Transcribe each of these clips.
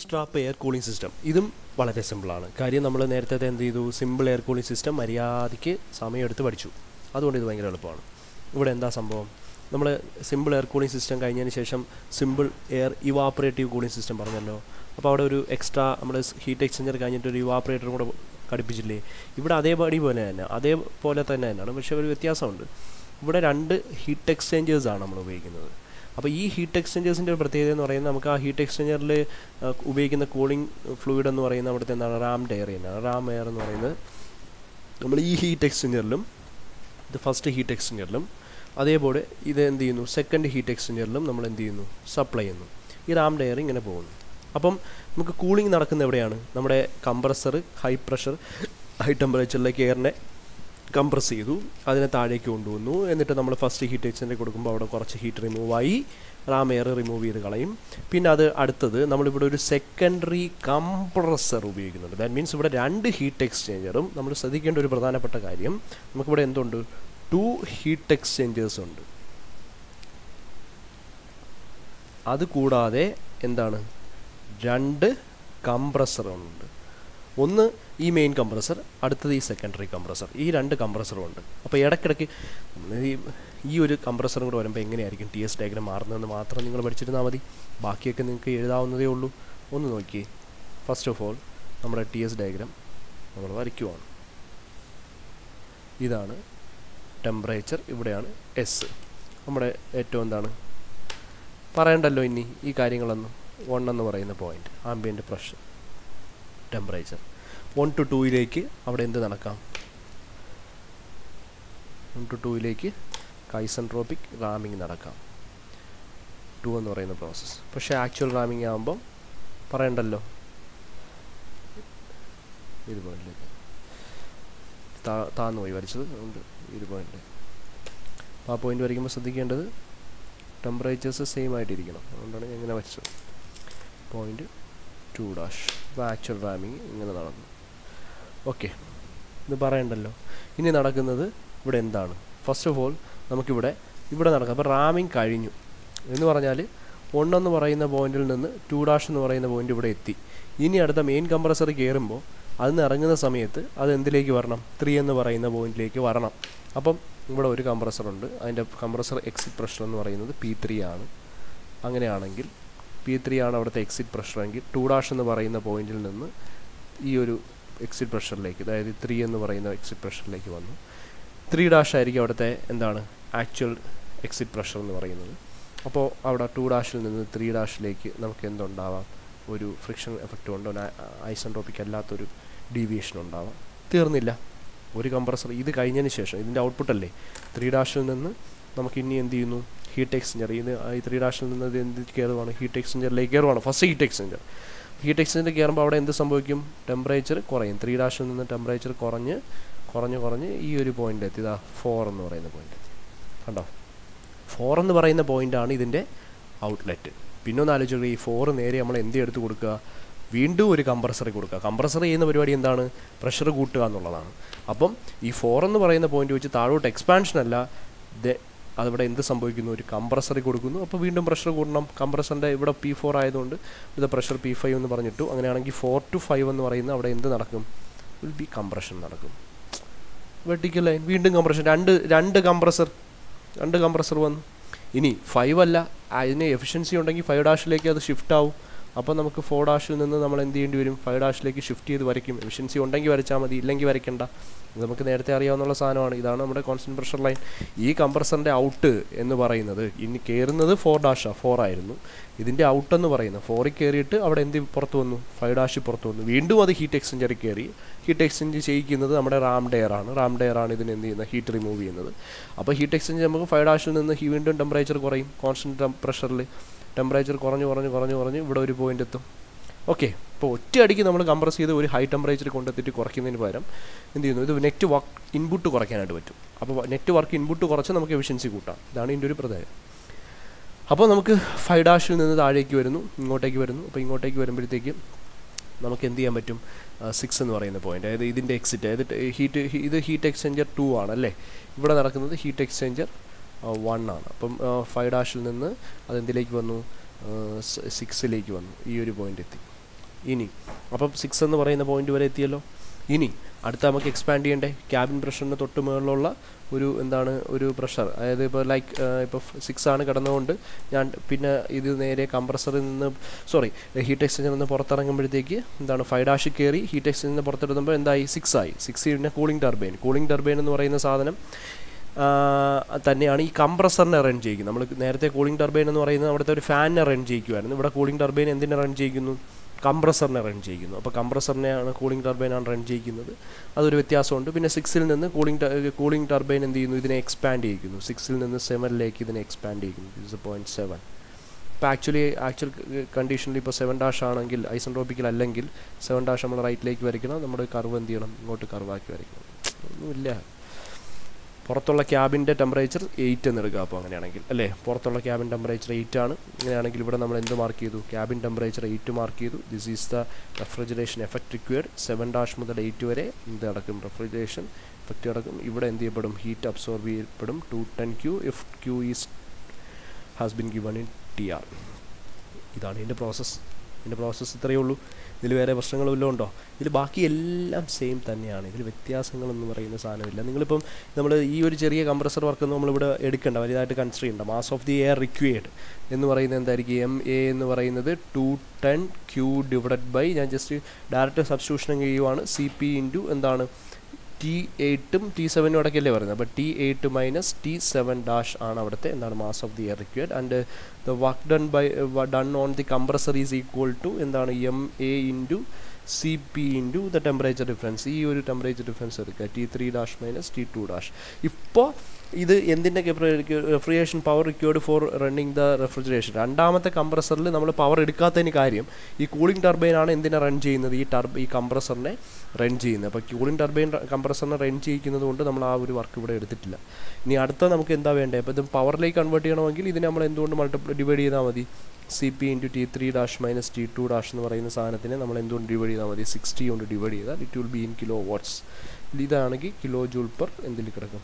boost bootstrap air cooling system ഇതും വളരെ സിമ്പിളാണ് കാര്യം നമ്മൾ നേരത്തെ എന്ത് ചെയ്തു സിമ്പിൾ എയർ കൂളിംഗ് സിസ്റ്റം മര്യാദയ്ക്ക് സമയമെടുത്ത് പഠിച്ചു അതുകൊണ്ട് ഇത് ഭയങ്കര എളുപ്പമാണ് ഇവിടെ എന്താ സംഭവം നമ്മൾ സിമ്പിൾ എയർ കൂളിംഗ് സിസ്റ്റം കഴിഞ്ഞതിന് ശേഷം simple air evaporative cooling system പറഞ്ഞല്ലോ അപ്പോൾ അവിടെ ഒരു എക്സ്ട്രാ നമ്മൾ ഹീറ്റ് എക്സ്ചേഞ്ചർ കഴിഞ്ഞിട്ട് ഒരു ഇവാപ്പറേറ്ററും കൂടെ ഘടിപ്പിച്ചില്ലേ ഇവിടെ അതേപടി പോലെ തന്നെ അതേപോലെ തന്നെ തന്നെയാണ് പക്ഷേ ഒരു വ്യത്യാസമുണ്ട് ഇവിടെ രണ്ട് ഹീറ്റ് എക്സ്ചേഞ്ചേഴ്സാണ് നമ്മൾ ഉപയോഗിക്കുന്നത് അപ്പോൾ ഈ ഹീറ്റ് എക്സ്ചേഞ്ചേഴ്സിൻ്റെ ഒരു പ്രത്യേകത എന്ന് പറയുന്നത് നമുക്ക് ആ ഹീറ്റ് എക്സ്ചേഞ്ചറിൽ ഉപയോഗിക്കുന്ന കൂളിംഗ് ഫ്ലൂയിഡ് എന്ന് പറയുന്നത് അവിടുത്തെ എന്താണ് റാം എയർ തന്നെയാണ് റാം എയർ എന്ന് പറയുന്നത് നമ്മൾ ഈ ഹീറ്റ് എക്സ്ചേഞ്ചറിലും ഇത് ഫസ്റ്റ് ഹീറ്റ് എക്സ്ചേഞ്ചറിലും അതേപോലെ ഇത് എന്ത് ചെയ്യുന്നു സെക്കൻഡ് ഹീറ്റ് എക്സ്ചേഞ്ചറിലും നമ്മൾ എന്ത് ചെയ്യുന്നു സപ്ലൈ ചെയ്യുന്നു ഈ റാം എയർ ഇങ്ങനെ പോകുന്നു അപ്പം നമുക്ക് കൂളിംഗ് നടക്കുന്ന എവിടെയാണ് നമ്മുടെ കംപ്രസർ ഹൈ പ്രഷർ ഹൈ ടെമ്പറേച്ചറിലേക്ക് എയറിനെ കംപ്രസ് ചെയ്തു അതിനെ താഴേക്ക് കൊണ്ടുവന്നു എന്നിട്ട് നമ്മൾ ഫസ്റ്റ് ഹീറ്റ് എക്സ്ചേഞ്ചർ കൊടുക്കുമ്പോൾ അവിടെ കുറച്ച് ഹീറ്റ് റിമൂവ് ആയി റാം എയർ റിമൂവ് ചെയ്ത് കളയും പിന്നെ അത് അടുത്തത് നമ്മളിവിടെ ഒരു സെക്കൻഡറി കംപ്രസർ ഉപയോഗിക്കുന്നുണ്ട് ദാറ്റ് മീൻസ് ഇവിടെ രണ്ട് ഹീറ്റ് എക്സ്ചേഞ്ചറും നമ്മൾ ശ്രദ്ധിക്കേണ്ട ഒരു പ്രധാനപ്പെട്ട കാര്യം നമുക്കിവിടെ എന്തുണ്ട് ടു ഹീറ്റ് എക്സ്ചേഞ്ചേഴ്സ് ഉണ്ട് അത് കൂടാതെ എന്താണ് രണ്ട് കംപ്രസറുണ്ട് ഒന്ന് ഈ മെയിൻ കംപ്രസർ അടുത്തത് ഈ സെക്കൻഡറി കംപ്രസർ ഈ രണ്ട് കംപ്രസറും ഉണ്ട് അപ്പോൾ ഇടയ്ക്കിടയ്ക്ക് ഈ ഈ ഒരു കംപ്രസറും കൂടെ വരുമ്പോൾ എങ്ങനെയായിരിക്കും ടി എസ് ഡയഗ്രാം മാറുന്നതെന്ന് മാത്രം നിങ്ങൾ പഠിച്ചിരുന്നാൽ മതി ബാക്കിയൊക്കെ നിങ്ങൾക്ക് എഴുതാവുന്നതേ ഉള്ളൂ ഒന്ന് നോക്കിയേ ഫസ്റ്റ് ഓഫ് ഓൾ നമ്മുടെ ടി എസ് ഡയഗ്രാം നമ്മൾ വരയ്ക്കുവാണ് ഇതാണ് ടെമ്പറേച്ചർ ഇവിടെയാണ് എസ് നമ്മുടെ ഏറ്റവും എന്താണ് പറയണ്ടല്ലോ ഇനി ഈ കാര്യങ്ങളൊന്നും വൺ എന്ന് പറയുന്ന point ambient pressure temperature one two ടൂയിലേക്ക് അവിടെ എന്ത് നടക്കാം വൺ ടു ടൂയിലേക്ക് കൈസൻട്രോപ്പിക് റാമിങ് നടക്കാം ടു എന്ന് പറയുന്ന പ്രോസസ്സ് പക്ഷേ ആക്ച്വൽ റാമിങ് ആകുമ്പം പറയണ്ടല്ലോ ഇത് പോയിന്റിലേക്ക് താ താന്ന് പോയി വരച്ചത് അതുകൊണ്ട് ഇത് പോയിന്റ് അപ്പോൾ ആ പോയിന്റ് വരയ്ക്കുമ്പോൾ ശ്രദ്ധിക്കേണ്ടത് ടെമ്പറേച്ചേഴ്സ് സെയിം ആയിട്ടിരിക്കണം അതുകൊണ്ടാണ് ഞാൻ ഇങ്ങനെ വരച്ചത് പോയിന്റ് ടു ഡാഷ് ഇപ്പോൾ ആക്ച്വൽ റാമിങ് ഇങ്ങനെ നടന്നു ഓക്കെ ഇത് പറയണ്ടല്ലോ ഇനി നടക്കുന്നത് ഇവിടെ എന്താണ് ഫസ്റ്റ് ഓഫ് ഓൾ നമുക്കിവിടെ ഇവിടെ നടക്കാം അപ്പോൾ റാമിങ് കഴിഞ്ഞു എന്ന് പറഞ്ഞാൽ ഒന്നെന്ന് പറയുന്ന പോയിന്റിൽ നിന്ന് ടു ഡാഷ് എന്ന് പറയുന്ന പോയിന്റ് ഇവിടെ എത്തി ഇനി അടുത്ത മെയിൻ കംപ്രസർ കയറുമ്പോൾ അതിന് ഇറങ്ങുന്ന സമയത്ത് അത് എന്തിലേക്ക് വരണം ത്രീ എന്ന് പറയുന്ന പോയിന്റിലേക്ക് വരണം അപ്പം ഇവിടെ ഒരു കംപ്രസർ ഉണ്ട് അതിൻ്റെ കംപ്രസർ എക്സിറ്റ് പ്രഷർ എന്ന് പറയുന്നത് പി ത്രീ ആണ് അങ്ങനെയാണെങ്കിൽ പി ത്രീ ആണ് അവിടുത്തെ എക്സിറ്റ് പ്രഷർ എങ്കിൽ ടു ഡാഷ് എന്ന് പറയുന്ന പോയിന്റിൽ നിന്ന് ഈ ഒരു എക്സിറ്റ് പ്രഷറിലേക്ക് അതായത് ത്രീ എന്ന് പറയുന്ന എക്സിറ്റ് പ്രഷറിലേക്ക് വന്നു ത്രീ ഡാഷ് ആയിരിക്കും അവിടുത്തെ എന്താണ് ആക്ച്വൽ എക്സിറ്റ് പ്രഷർ എന്ന് പറയുന്നത് അപ്പോൾ അവിടെ ടു ഡാഷിൽ നിന്ന് ത്രീ ഡാഷിലേക്ക് നമുക്ക് എന്തുണ്ടാവാം ഒരു ഫ്രിക്ഷൻ എഫക്റ്റ് കൊണ്ട് ഒരു ഐസൻട്രോപ്പിക് അല്ലാത്തൊരു ഡീവിയേഷൻ ഉണ്ടാവാം തീർന്നില്ല ഒരു കംപ്രസർ ഇത് കഴിഞ്ഞതിന് ശേഷം ഇതിൻ്റെ ഔട്ട്പുട്ട് അല്ലേ ത്രീ ഡാഷിൽ നിന്ന് നമുക്ക് ഇനി എന്ത് ചെയ്യുന്നു ഹീറ്റ് എക്സ്ചേഞ്ചർ ഇത് ഈ ത്രീ ഡാഷിൽ നിന്ന് ഇത് എന്ത് കയറുവാണ് ഹീറ്റ് എക്സ്ചേഞ്ചറിലേക്ക് കയറുവാണ് first heat exchanger heat exchanger കയറുമ്പോൾ അവിടെ എന്ത് സംഭവിക്കും ടെമ്പറേച്ചർ കുറയും ത്രീ ഡാഷിൽ നിന്ന് ടെമ്പറേച്ചർ കുറഞ്ഞ് കുറഞ്ഞ് കുറഞ്ഞ് ഈ ഒരു പോയിന്റ് എത്തി ഇതാ ഫോർ എന്ന് പറയുന്ന പോയിന്റ് എത്തി കണ്ടോ ഫോർ എന്ന് പറയുന്ന പോയിന്റാണ് ഇതിൻ്റെ ഔട്ട്ലെറ്റ് പിന്നെ ഒന്ന് ആലോചിക്കുക ഈ ഫോർ നേരെ നമ്മൾ എന്ത് എടുത്ത് കൊടുക്കുക വീണ്ടും ഒരു കംപ്രസർ കൊടുക്കുക കംപ്രസർ ചെയ്യുന്ന പരിപാടി എന്താണ് പ്രഷർ കൂട്ടുക എന്നുള്ളതാണ് അപ്പം ഈ ഫോർ എന്ന് പറയുന്ന പോയിന്റ് വെച്ച് താഴോട്ട് എക്സ്പാൻഷൻ അല്ല അതിവിടെ എന്ത് സംഭവിക്കുന്നു ഒരു കംപ്രസറിൽ കൊടുക്കുന്നു അപ്പോൾ വീണ്ടും പ്രഷർ കൂട്ടണം കംപ്രസറിൻ്റെ ഇവിടെ പി ഫോർ ആയതുകൊണ്ട് ഇത് പ്രഷർ പി ഫൈവ് എന്ന് പറഞ്ഞിട്ടു അങ്ങനെയാണെങ്കിൽ ഫോർ ടു ഫൈവ് എന്ന് പറയുന്ന അവിടെ എന്ത് നടക്കും വിൽ ബി കംപ്രഷൻ നടക്കും വെർട്ടിക്കൽ ലൈൻ വീണ്ടും കംപ്രഷൻ രണ്ട് രണ്ട് കംപ്രസർ രണ്ട് കംപ്രസർ വന്നു ഇനി ഫൈവ് അല്ല അതിന് എഫിഷ്യൻസി ഉണ്ടെങ്കിൽ ഫൈവ് ഡാഷിലേക്ക് അത് ഷിഫ്റ്റ് ആവും അപ്പോൾ നമുക്ക് ഫോർ ഡാഷിൽ നിന്ന് നമ്മൾ എന്ത് ചെയ്യേണ്ടി വരും ഫൈവ് ഡാഷിലേക്ക് ഷിഫ്റ്റ് ചെയ്ത് വരയ്ക്കും എഫിഷ്യൻസി ഉണ്ടെങ്കിൽ വരച്ചാൽ മതി ഇല്ലെങ്കിൽ വരയ്ക്കണ്ട ഇത് നമുക്ക് നേരത്തെ അറിയാവുന്ന സാധനമാണ് ഇതാണ് നമ്മുടെ കോൺസ്റ്റന്റ് പ്രഷർ ലൈൻ ഈ കംപ്രസറിൻ്റെ ഔട്ട് എന്ന് പറയുന്നത് ഇനി കയറുന്നത് ഫോർ ഡാഷാണ് ഫോർ ആയിരുന്നു ഇതിൻ്റെ ഔട്ട് എന്ന് പറയുന്നത് ഫോറിൽ കയറിയിട്ട് അവിടെ എന്ത് പുറത്ത് വന്നു ഫൈവ് ഡാഷ് പുറത്ത് വന്നു വീണ്ടും അത് ഹീറ്റ് എക്സ്ചേഞ്ചറിൽ കയറി ഹീറ്റ് എക്സ്ചേഞ്ച് ചെയ്യിക്കുന്നത് നമ്മുടെ റാം ഡെയർ ആണ് റാം ഡെയർ ആണ് ഇതിന് എന്ത് ചെയ്യുന്നത് ഹീറ്റ് റിമൂവ് ചെയ്യുന്നത് അപ്പോൾ ഹീറ്റ് എക്സ്ചേഞ്ച് നമുക്ക് ഫൈവ് ഡാഷിൽ നിന്ന് വീണ്ടും ടെമ്പറേച്ചർ കുറയും കോൺസ്റ്റന്റ് പ്രഷറിൽ ടെമ്പറേച്ചർ കുറഞ്ഞ് കുറഞ്ഞ് കുറഞ്ഞ് കുറഞ്ഞ് ഇവിടെ ഒരു പോയിന്റ് എത്തും ഓക്കെ ഇപ്പോൾ ഒറ്റയടിക്ക് നമ്മൾ കംപ്രസ് ചെയ്ത് ഒരു ഹൈ ടെമ്പറേച്ചർ കൊണ്ടെത്തിയിട്ട് കുറയ്ക്കുന്നതിന് പകരം എന്ത് ചെയ്യുന്നു ഇത് നെറ്റ് വർക്ക് ഇൻപുട്ട് കുറയ്ക്കാനായിട്ട് പറ്റും അപ്പോൾ നെറ്റ് വർക്ക് ഇൻപുട്ട് കുറച്ച് നമുക്ക് എഫിഷ്യൻസി കൂട്ടാം ഇതാണ് ഇതിൻ്റെ ഒരു പ്രത്യേകത അപ്പോൾ നമുക്ക് ഫൈവ് ഡാഷിൽ നിന്ന് താഴേക്ക് വരുന്നു ഇങ്ങോട്ടേക്ക് വരുന്നു അപ്പോൾ ഇങ്ങോട്ടേക്ക് വരുമ്പോഴത്തേക്ക് നമുക്ക് എന്ത് ചെയ്യാൻ പറ്റും സിക്സ് എന്ന് പറയുന്ന പോയിന്റ് അതായത് ഇതിൻ്റെ എക്സിറ്റ് അതായത് ഹീറ്റ് ഇത് ഹീറ്റ് എക്സ്ചേഞ്ചർ ടു ആണ് അല്ലേ ഇവിടെ നടക്കുന്നത് ഹീറ്റ് എക്സ്ചേഞ്ചർ വൺ ആണ് അപ്പം ഫൈവ് ഡാഷിൽ നിന്ന് അതെന്തിലേക്ക് വന്നു സിക്സിലേക്ക് വന്നു ഈ ഒരു പോയിന്റ് എത്തി ഇനി അപ്പം സിക്സ് എന്ന് പറയുന്ന പോയിന്റ് വരെ എത്തിയല്ലോ ഇനി അടുത്ത നമുക്ക് എക്സ്പാൻഡ് ചെയ്യണ്ടേ ക്യാബിൻ പ്രഷറിന് തൊട്ട് മുകളിലുള്ള ഒരു എന്താണ് ഒരു പ്രഷർ അതായത് ഇപ്പോൾ ലൈക്ക് ഇപ്പോൾ സിക്സ് ആണ് കിടന്നുകൊണ്ട് ഞാൻ പിന്നെ ഇത് നേരെ കംപ്രസറിൽ നിന്ന് സോറി ഹീറ്റ് എക്സ്ചേഞ്ചറിൽ നിന്ന് പുറത്തിറങ്ങുമ്പോഴത്തേക്ക് എന്താണ് ഫൈവ് ഡാഷ് കയറി ഹീറ്റ് എക്സ്ചേഞ്ചറിൽ നിന്ന് പുറത്തെടുക്കുമ്പോൾ എന്തായി സിക്സ് ആയി സിക്സ് പിന്നെ കൂളിംഗ് ടർബൈൻ കൂളിംഗ് ടർബൈൻ എന്ന് പറയുന്ന സാധനം തന്നെയാണ് ഈ കംപ്രസറിനെ റൺ ചെയ്യിക്കുന്നത് നമ്മൾ നേരത്തെ കൂളിംഗ് ടർബൈൻ എന്ന് പറയുന്നത് അവിടുത്തെ ഒരു ഫാനിനെ റൺ ചെയ്യിക്കുമായിരുന്നു ഇവിടെ കൂളിംഗ് ടർബൈൻ എന്തിനെ റൺ ചെയ്യിക്കുന്നു കംപ്രസറിനെ റൺ ചെയ്യുന്നു അപ്പോൾ കംപ്രസറിനെയാണ് കൂളിംഗ് ടർബൈനാണ് റൺ ചെയ്യിക്കുന്നത് അതൊരു വ്യത്യാസമുണ്ട് പിന്നെ സിക്സിൽ നിന്ന് കൂളിംഗ് കൂളിംഗ് ടർബൈൻ എന്ത് ചെയ്യുന്നു ഇതിനെ എക്സ്പാൻഡ് ചെയ്യിക്കുന്നു സിക്സിൽ നിന്ന് സെവനിലേക്ക് ഇതിനെ എക്സ്പാൻഡ് ചെയ്യിക്കുന്നു ഇസ് പോയിൻറ്റ് സെവൻ ഇപ്പോൾ ആക്ച്വലി ആക്ച്വൽ കണ്ടീഷനിൽ ഇപ്പോൾ സെവൻ ഡാഷ് ആണെങ്കിൽ ഐസൻട്രോപ്പിക്കൽ അല്ലെങ്കിൽ സെവൻ ഡാഷ് നമ്മൾ റൈറ്റിലേക്ക് വരയ്ക്കണം നമ്മുടെ കർവ് എന്ത് ചെയ്യണം ഇങ്ങോട്ട് കർവാക്കി വരയ്ക്കണം ഒന്നുമില്ല പുറത്തുള്ള ക്യാബിൻ്റെ ടെമ്പറേച്ചർ എയ്റ്റ് എന്ന് എടുക്കുക അപ്പോൾ അങ്ങനെയാണെങ്കിൽ അല്ലേ പുറത്തുള്ള ക്യാബിൻ ടെമ്പറേച്ചർ എയ്റ്റ് ആണ് അങ്ങനെയാണെങ്കിൽ ഇവിടെ നമ്മൾ എന്ത് മാർക്ക് ചെയ്തു ക്യാബിൻ ടെമ്പറേച്ചർ എയ്റ്റ് മാർക്ക് ചെയ്തു this is the refrigeration effect required seven dash മുതൽ എയ്റ്റ് വരെ എന്ത് നടക്കും റെഫ്രിജറേഷൻ എഫക്റ്റ് നടക്കും ഇവിടെ എന്ത് ചെയ്യപ്പെടും ഹീറ്റ് അബ്സോർബ് ചെയ്യപ്പെടും two ten Q if Q is has been given in T R ഇതാണ് ഇതിൻ്റെ പ്രോസസ്സ് ഇതിൻ്റെ പ്രോസസ്സ് ഇത്രയേ ഉള്ളൂ ഇതിൽ വേറെ പ്രശ്നങ്ങൾ വല്ലതും ഉണ്ടോ ഇതിൽ ബാക്കി എല്ലാം സെയിം തന്നെയാണ് ഇതിൽ വ്യത്യാസങ്ങളെന്ന് പറയുന്ന സാധനമില്ല നിങ്ങളിപ്പം നമ്മൾ ഈ ഒരു ചെറിയ കംപ്രസർ വർക്ക് ഒന്നും നമ്മളിവിടെ എടുക്കേണ്ട വലുതായിട്ട് കൺസിഡർ ചെയ്യേണ്ട mass of the air required എന്ന് പറയുന്നത് എന്തായിരിക്കും എം എ എന്ന് പറയുന്നത് two ten Q divided by ഞാൻ ജസ്റ്റ് ഡയറക്റ്റ് സബ്സ്റ്റിറ്റ്യൂഷൻ ചെയ്യുവാണ് സി പി ഇൻറ്റു എന്താണ് ടി എയ്റ്റും ടി സെവനും ഇടയ്ക്കല്ലേ പറയുന്നത് അപ്പോൾ T eight minus T seven dash ആണ് അവിടുത്തെ എന്താണ് mass of the air required and the work done by done on the compressor is equal to എന്താണ് M A into C P into the temperature difference ഈ ഒരു temperature difference എടുക്കുക T three dash minus T two dash ഇപ്പോൾ ഇത് എന്തിൻ്റെ refrigeration power required for running the refrigeration രണ്ടാമത്തെ കംപ്രസറിൽ നമ്മൾ പവർ എടുക്കാത്തതിന് കാര്യം ഈ കൂളിംഗ് ടർബൈനാണ് എന്തിനെ റൺ ചെയ്യുന്നത് ഈ ടർബ് ഈ കംപ്രസറിനെ റൺ ചെയ്യുന്നത് അപ്പോൾ കൂളിംഗ് ടർബൈൻ കംപ്രസറിനെ റൺ ചെയ്യിക്കുന്നത് കൊണ്ട് നമ്മൾ ആ ഒരു വർക്ക് ഇവിടെ എടുത്തിട്ടില്ല ഇനി അടുത്ത നമുക്ക് എന്താ വേണ്ടത് അപ്പോൾ ഇത് പവറിലേക്ക് കൺവേർട്ട് ചെയ്യണമെങ്കിൽ ഇതിനെ നമ്മൾ എന്തുകൊണ്ട് മൾട്ടിപ്ലൈ ഡിവൈഡ് ചെയ്താൽ മതി C P into T three dash minus T two dash എന്ന് പറയുന്ന സാധനത്തിനെ നമ്മൾ എന്തുകൊണ്ട് ഡിവൈഡ് ചെയ്താൽ മതി സിക്സ്റ്റി കൊണ്ട് ഡിവൈഡ് ചെയ്താൽ it will be in kilo watts ഇതാണെങ്കിൽ കിലോ ജൂൾ പെർ എന്തിൽ കിടക്കും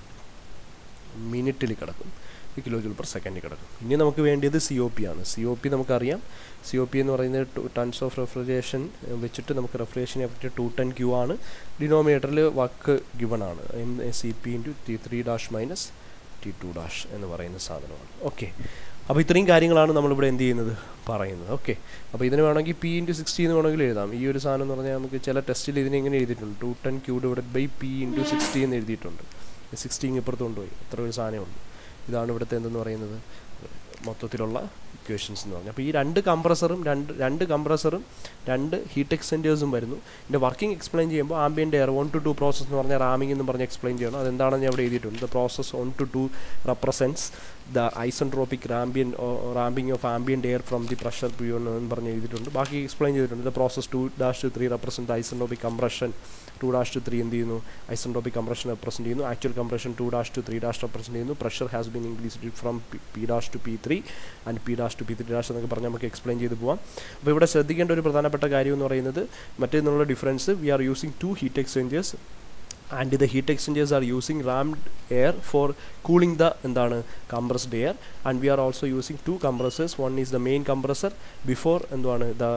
മിനിറ്റിൽ കിടക്കും കിലോ ജൂൾ പെർ സെക്കൻഡിൽ കിടക്കും ഇനി നമുക്ക് വേണ്ടിയത് സി ഒ പി ആണ് സി ഒ പി നമുക്കറിയാം സി ഒ പി എന്ന് പറയുന്നത് ടു ടൺസ് ഓഫ് റെഫ്രിജറേഷൻ വെച്ചിട്ട് നമുക്ക് refrigeration effect two ten Q ആണ് ഡിനോമിനേറ്ററിൽ വർക്ക് ഗിവൺ ആണ് M C P into T three dash minus T two dash എന്ന് പറയുന്ന സാധനമാണ് ഓക്കെ അപ്പോൾ ഇത്രയും കാര്യങ്ങളാണ് നമ്മളിവിടെ എന്ത് ചെയ്യുന്നത് പറയുന്നത് ഓക്കെ അപ്പോൾ ഇതിന് വേണമെങ്കിൽ പി ഇൻറ്റു സിക്സ്റ്റി എന്ന് വേണമെങ്കിൽ എഴുതാം ഈ ഒരു സാധനം എന്ന് പറഞ്ഞാൽ നമുക്ക് ചില ടെസ്റ്റിൽ ഇതിനെ ഇങ്ങനെ എഴുതിയിട്ടുണ്ട് two ten Q divide by P into sixty എന്ന് എഴുതിയിട്ടുണ്ട് സിക്സ്റ്റി ഇപ്പുറത്ത് കൊണ്ടുപോയി അത്ര ഒരു സാധനമുണ്ട് ഇതാണ് ഇവിടുത്തെ എന്തെന്ന് പറയുന്നത് മൊത്തത്തിലുള്ള ഇക്വേഷൻസ് എന്ന് പറഞ്ഞാൽ അപ്പോൾ ഈ രണ്ട് കംപ്രസറും രണ്ട് രണ്ട് കംപ്രസറും രണ്ട് ഹീറ്റ് എക്സ്റ്റെൻറ്റേഴ്സും വരുന്നു ഇതിൻ്റെ വർക്കിംഗ് എക്സ്പ്ലെയിൻ ചെയ്യുമ്പോൾ ambient air one to two process എന്ന് പറഞ്ഞാൽ റാമിംഗ് എന്ന് പറഞ്ഞ് എക്സ്പ്ലെയിൻ ചെയ്യണം അതെന്താണെന്ന് ഞാൻ ഇവിടെ എഴുതിയിട്ടുണ്ട് the process one to two represents the isentropic റാമ്പിയൻ ramming of ambient air from the pressure P one എന്ന് പറഞ്ഞ് എഴുതിയിട്ടുണ്ട് ബാക്കി എക്സ്പ്ലെയിൻ ചെയ്തിട്ടുണ്ട് the process two dash to three represent isentropic compression two dash to three എന്ത് ചെയ്യുന്നു ഐസൻട്രോപ്പിക് കംപ്രഷൻ റെപ്രസെൻറ്റ് ചെയ്യുന്നു actual compression two dash to three dash represent ചെയ്യുന്നു pressure has been increased from P dash to P three and P dash to P three dash എന്നൊക്കെ പറഞ്ഞ് നമുക്ക് explain ചെയ്ത് പോവാം അപ്പോൾ ഇവിടെ ശ്രദ്ധിക്കേണ്ട ഒരു പ്രധാനപ്പെട്ട കാര്യം എന്ന് പറയുന്നത് മറ്റേ നിന്നുള്ള difference we are using two heat exchangers and the heat exchangers are using rammed air for cooling the എന്താണ് compressed air and we are also using two compressors one is the main compressor before എന്താണ് the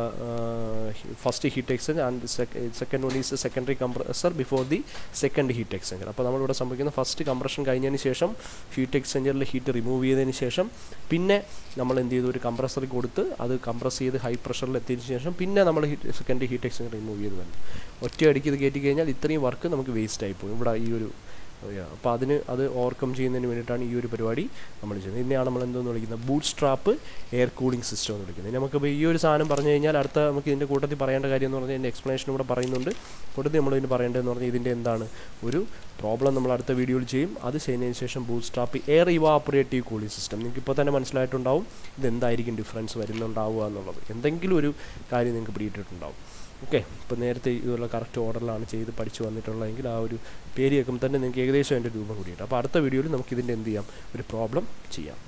first heat exchange and second one is secondary compressor before the second heat exchanger അപ്പോൾ നമ്മളിവിടെ സംഭവിക്കുന്ന first compression കഴിഞ്ഞതിന് ശേഷം heat എക്സ്ചേഞ്ചറിൽ heat remove ചെയ്തതിന് ശേഷം പിന്നെ നമ്മൾ എന്ത് ചെയ്തു ഒരു കംപ്രസർ കൊടുത്ത് അത് കംപ്രസ് ചെയ്ത് ഹൈ പ്രഷറിൽ എത്തിയതിന് ശേഷം പിന്നെ നമ്മൾ heat second heat exchanger remove ചെയ്ത് വന്നു ഒറ്റയടിക്ക് ഇത് കയറ്റി കഴിഞ്ഞാൽ ഇത്രയും വർക്ക് നമുക്ക് വേസ്റ്റ് ആയിപ്പോകും ഇവിടെ ഈ ഒരു അപ്പോൾ അതിന് അത് ഓവർകം ചെയ്യുന്നതിന് വേണ്ടിയിട്ടാണ് ഈ ഒരു പരിപാടി നമ്മൾ ചെയ്യുന്നത് ഇതിനെയാണ് നമ്മൾ എന്തോന്ന് വിളിക്കുന്നത് boot strap air cooling system എന്ന് വിളിക്കുന്നത് നമുക്കിപ്പോൾ ഈ ഒരു സാധനം പറഞ്ഞു കഴിഞ്ഞാൽ അടുത്ത നമുക്ക് ഇതിൻ്റെ കൂട്ടത്തിൽ പറയേണ്ട കാര്യം എന്ന് പറഞ്ഞാൽ ഇതിൻ്റെ എക്സ്പ്ലനേഷൻ ഇവിടെ പറയുന്നുണ്ട് കൂട്ടത്തിൽ നമ്മൾ ഇതിന് പറയേണ്ടതെന്ന് പറഞ്ഞാൽ ഇതിൻ്റെ എന്താണ് ഒരു പ്രോബ്ലം നമ്മൾ അടുത്ത വീഡിയോയിൽ ചെയ്യും അത് ചെയ്യുന്നതിന് ശേഷം boot strap air evaporative cooling system നിങ്ങൾക്ക് ഇപ്പോൾ തന്നെ മനസ്സിലായിട്ടുണ്ടാവും ഇതെന്തായിരിക്കും ഡിഫറൻസ് വരുന്നുണ്ടാവുക എന്നുള്ളത് എന്തെങ്കിലും ഒരു കാര്യം നിങ്ങൾക്ക് പിടിയിട്ടിട്ടുണ്ടാവും ഓക്കെ ഇപ്പോൾ നേരത്തെ ഇതുള്ള കറക്റ്റ് ഓർഡറിലാണ് ചെയ്ത് പഠിച്ചു വന്നിട്ടുള്ളതെങ്കിൽ ആ ഒരു പേര് കേൾക്കുമ്പോൾ തന്നെ നിങ്ങൾക്ക് ഏകദേശം അതിൻ്റെ രൂപം കൂടിയിട്ട് അപ്പോൾ അടുത്ത വീഡിയോയിൽ നമുക്ക് ഇതിൻ്റെ എന്ത് ചെയ്യാം ഒരു പ്രോബ്ലം ചെയ്യാം